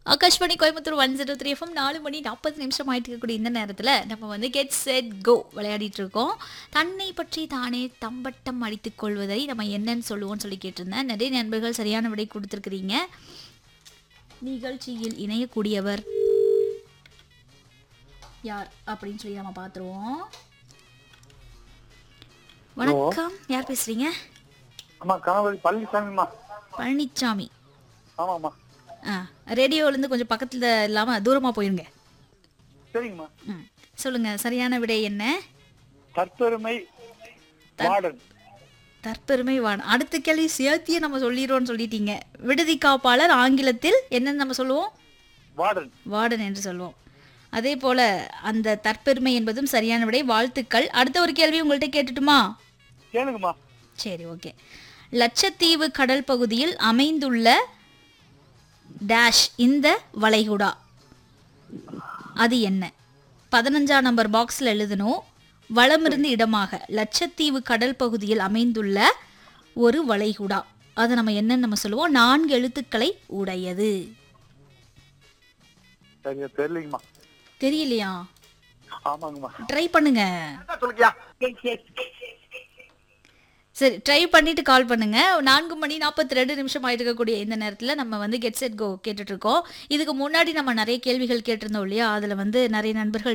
Akashvani Coimbatore one zero three FM நாலு மணி நாற்பது நிமிஷம் ஆயிட்டு இருக்கக்கூடிய இந்த நேரத்தில் நம்ம வந்து கெட் செட் கோ விளையாடிட்டு இருக்கோம் தன்னை பற்றி தானே தம்பட்டம் அடித்துக் கொள்வதை நம்ம என்னன்னு சொல்லுவோம்னு சொல்லி கேட்டிருந்தேன் நிறைய நண்பர்கள் சரியான விடை கொடுத்துருக்குறீங்க நிகழ்ச்சியில் இணையக்கூடியவர் யார் அப்படின்னு சொல்லி நம்ம பார்த்துருவோம் வணக்கம் யார் பேசுறீங்க அம்மா கணவர் பழனிசாமிம்மா பழனிச்சாமி ஆமாம்மா ஆ ரேடியோலேருந்து கொஞ்சம் பக்கத்தில் இல்லாமல் தூரமாக போயிருங்க சரிங்கம்மா ம் சொல்லுங்க சரியான விடை என்ன தற்பெருமை மாடர்ன் தற்பெருமை வான் அடுத்த கேள்வி சேர்த்தியே நம்ம சொல்லிடுறோம்னு சொல்லிட்டீங்க விடுதி காப்பாளர் ஆங்கிலத்தில் என்னன்னு நம்ம சொல்லுவோம் வார்டன் வார்டன் என்று சொல்லுவோம் அதே போல அந்த தற்பெருமை என்பதும் சரியான விடை வாழ்த்துக்கள் அடுத்த ஒரு கேள்வி உங்கள்கிட்ட கேட்டுட்டுமா கேளுங்கம்மா சரி ஓகே லட்சத்தீவு கடல் பகுதியில் அமைந்துள்ள டேஷ் இந்த வளைகுடா அது என்ன பதினஞ்சாம் நம்பர் பாக்ஸில் எழுதணும் வளமிருந்து இடமாக லட்சத்தீவு கடல் பகுதியில் அமைந்துள்ள ஒரு வளைகுடா அதை நம்ம என்னன்னு நம்ம சொல்லுவோம் நான்கு எழுத்துக்களை உடையது சரியா தெரியலைங்கம்மா தெரியலையா ஆமாங்கம்மா ட்ரை பண்ணுங்க சொல்லுக்கியா சரி ட்ரை பண்ணிட்டு கால் பண்ணுங்க நான்கு மணி நாற்பத்தி ரெண்டு நிமிஷம் ஆயிட்டு இருக்கக்கூடிய இந்த நேரத்தில் நம்ம வந்து கெட் செட் கோ கேட்டுட்டு இருக்கோம் இதுக்கு முன்னாடி நம்ம நிறைய கேள்விகள் கேட்டிருந்தோம் இல்லையா அதில் வந்து நிறைய நண்பர்கள்